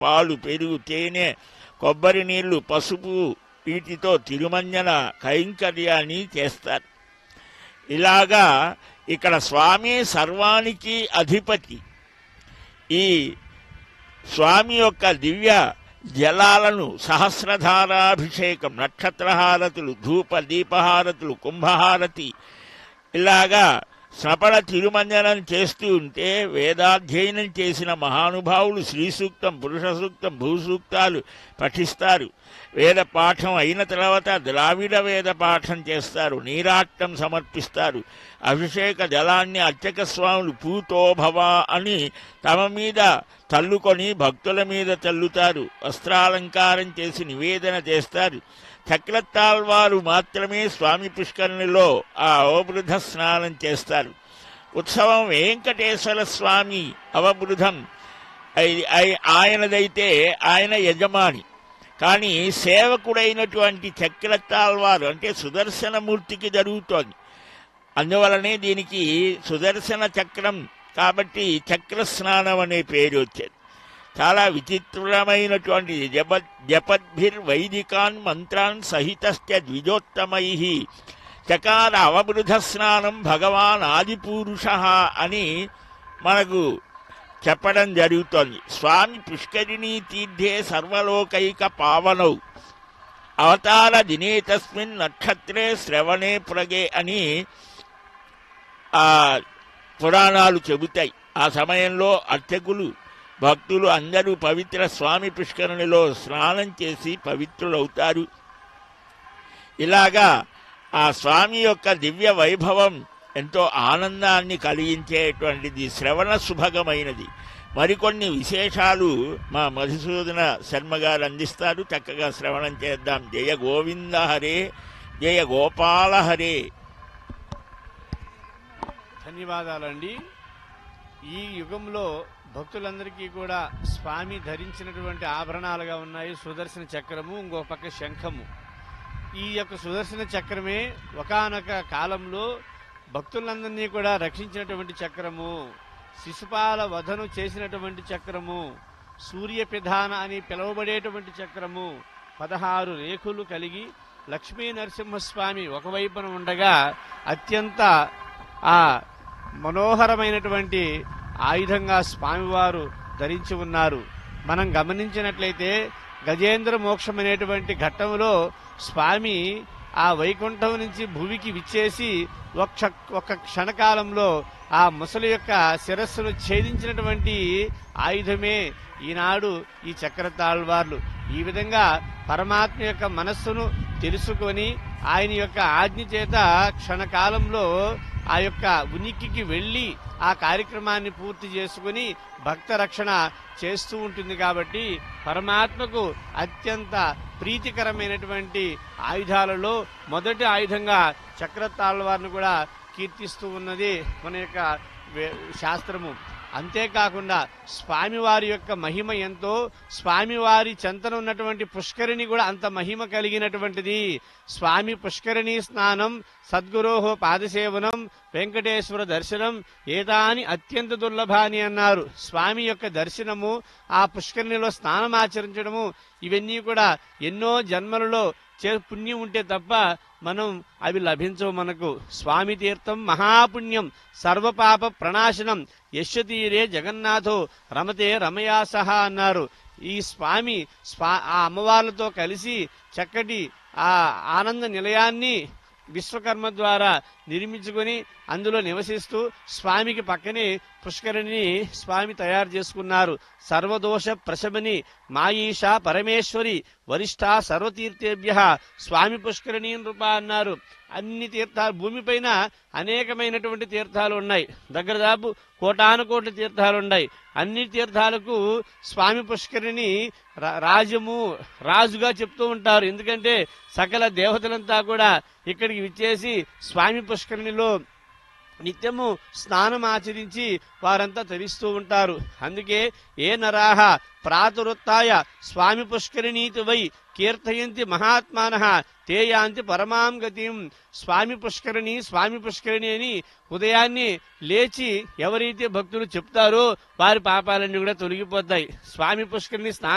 పాలు పెరుగు తేనె కొబ్బరి నీళ్లు పసుపు వీటితో తిరుమంజన కైంకర్యాన్ని చేస్తారు ఇలాగా ఇక్కడ స్వామి సర్వానికి అధిపతి ఈ స్వామి యొక్క దివ్య జలాలను సహస్రధారాభిషేకం నక్షత్రహారతులు ధూప దీపహారతులు కుంభహారతి ఇలాగా స్నపన తిరుమంజనం చేస్తూ ఉంటే వేదాధ్యయనం చేసిన మహానుభావులు శ్రీ సూక్తం పురుష సూక్తం భూసూక్తాలు పఠిస్తారు వేద పాఠం అయిన తర్వాత ద్రావిడ వేద పాఠం చేస్తారు నీరాట్టం సమర్పిస్తారు అభిషేక జలాన్ని అర్చక స్వాములు పూతోభవ అని తమ మీద తల్లుకొని భక్తుల మీద చల్లుతారు వస్త్రాలంకారం చేసి నివేదన చేస్తారు చక్రతాల్వారు మాత్రమే స్వామి పుష్కరిణిలో ఆ అవబృధ స్నానం చేస్తారు ఉత్సవం వెంకటేశ్వర స్వామి అవబృధం ఐ- ఐ- ఆయనదైతే ఆయన యజమాని కానీ సేవకుడైనటువంటి చక్రతాల్వారు అంటే సుదర్శనమూర్తికి జరుగుతోంది అందువలనే దీనికి సుదర్శన చక్రం కాబట్టి చక్ర స్నానం అనే పేరు వచ్చేది చాలా విచిత్రమైనటువంటి జప జపద్భిర్ వైదికాన్ మంత్రాన్ సహితశ్చ ద్విజోత్తమై చకార అవబృధ స్నానం భగవాన్ ఆదిపురుష అని మనకు చెప్పడం జరుగుతోంది స్వామి పుష్కరిణీ తీర్థే సర్వలోకైక పావనౌ అవతార దినే తస్మిన్ నక్షత్రే శ్రవణే ప్రగే అని ఆ పురాణాలు చెబుతాయి ఆ సమయంలో అర్చకులు భక్తులు అందరూ పవిత్ర స్వామి పుష్కరునిలో స్నానం చేసి పవిత్రులవుతారు ఇలాగా ఆ స్వామి యొక్క దివ్య వైభవం ఎంతో ఆనందాన్ని కలిగించేటువంటిది శ్రవణ సుభగమైనది మరికొన్ని విశేషాలు మా మధుసూదన శర్మ గారు అందిస్తారు చక్కగా శ్రవణం చేద్దాం జయ గోవింద హరే జయ గోపాల హరే ధన్యవాదాలండి ఈ యుగంలో భక్తులందరికీ కూడా స్వామి ధరించినటువంటి ఆభరణాలుగా ఉన్నాయి సుదర్శన చక్రము ఇంకో పక్క శంఖము ఈ యొక్క సుదర్శన చక్రమే ఒకానొక కాలంలో భక్తులందరినీ కూడా రక్షించినటువంటి చక్రము శిశుపాల వధను చేసినటువంటి చక్రము సూర్యపిధాన అని పిలువబడేటువంటి చక్రము పదహారు రేకులు కలిగి లక్ష్మీ నరసింహస్వామి ఒకవైపున ఉండగా అత్యంత ఆ మనోహరమైనటువంటి ఆయుధంగా స్వామివారు ధరించి ఉన్నారు మనం గమనించినట్లయితే గజేంద్ర మోక్షం అనేటువంటి ఘట్టంలో స్వామి ఆ వైకుంఠం నుంచి భూమికి విచ్చేసి ఒక్క ఒక్క క్షణకాలంలో ఆ ముసలి యొక్క శిరస్సును ఛేదించినటువంటి ఆయుధమే ఈనాడు ఈ చక్రతాళ్వార్లు ఈ విధంగా పరమాత్మ యొక్క మనస్సును తెలుసుకొని ఆయన యొక్క ఆజ్ఞ చేత క్షణకాలంలో ఆ యొక్క ఉనికికి వెళ్లి ఆ కార్యక్రమాన్ని పూర్తి చేసుకుని భక్త రక్షణ చేస్తూ ఉంటుంది కాబట్టి పరమాత్మకు అత్యంత ప్రీతికరమైనటువంటి ఆయుధాలలో మొదటి ఆయుధంగా చక్రతాళ్వారిని కూడా కీర్తిస్తూ ఉన్నది మన యొక్క వే- శాస్త్రము అంతేకాకుండా స్వామివారి యొక్క మహిమ ఎంతో స్వామివారి చెంతన ఉన్నటువంటి పుష్కరిణి కూడా అంత మహిమ కలిగినటువంటిది స్వామి పుష్కరిణి స్నానం సద్గురోహో పాదసేవనం వెంకటేశ్వర దర్శనం ఏదాని అత్యంత దుర్లభాని అన్నారు స్వామి యొక్క దర్శనము ఆ పుష్కరిణిలో స్నానం ఆచరించడము ఇవన్నీ కూడా ఎన్నో జన్మలలో చే పుణ్యం ఉంటే తప్ప మనం అవి లభించవు మనకు స్వామి తీర్థం మహాపుణ్యం సర్వపాప ప్రణాశనం యశ్వతీరే జగన్నాథో రమతే రమయా సహా అన్నారు ఈ స్వామి స్వా ఆ అమ్మవార్లతో కలిసి చక్కటి ఆ ఆనంద నిలయాన్ని విశ్వకర్మ ద్వారా నిర్మించుకొని అందులో నివసిస్తూ స్వామికి పక్కనే పుష్కరిణిని స్వామి తయారు చేసుకున్నారు సర్వదోష ప్రశమని మాయీష పరమేశ్వరి వరిష్ఠ సర్వతీర్థేభ్య స్వామి పుష్కరిణి రూప అన్నారు అన్ని తీర్థాలు భూమిపైన అనేకమైనటువంటి తీర్థాలు ఉన్నాయి దగ్గర దాపు కోటాను కోట్ల తీర్థాలు ఉన్నాయి అన్ని తీర్థాలకు స్వామి పుష్కరిణి రా- రాజము రాజుగా చెప్తూ ఉంటారు ఎందుకంటే సకల దేవతలంతా కూడా ఇక్కడికి విచ్చేసి స్వామి పుష్కరిణిలో నిత్యము స్నానం ఆచరించి వారంతా తరిస్తూ ఉంటారు అందుకే ఏ నరాహ ప్రాతురుత్తాయ స్వామి పుష్కరిణీతి వై కీర్తయంతి మహాత్మాన తే యాంతి పరమాం గతిం స్వామి పుష్కరిణి స్వామి పుష్కరిణి అని ఉదయాన్నే లేచి ఎవరైతే భక్తులు చెప్తారో వారి పాపాలన్నీ కూడా తొలగిపోతాయి స్వామి పుష్కరిణి స్నానం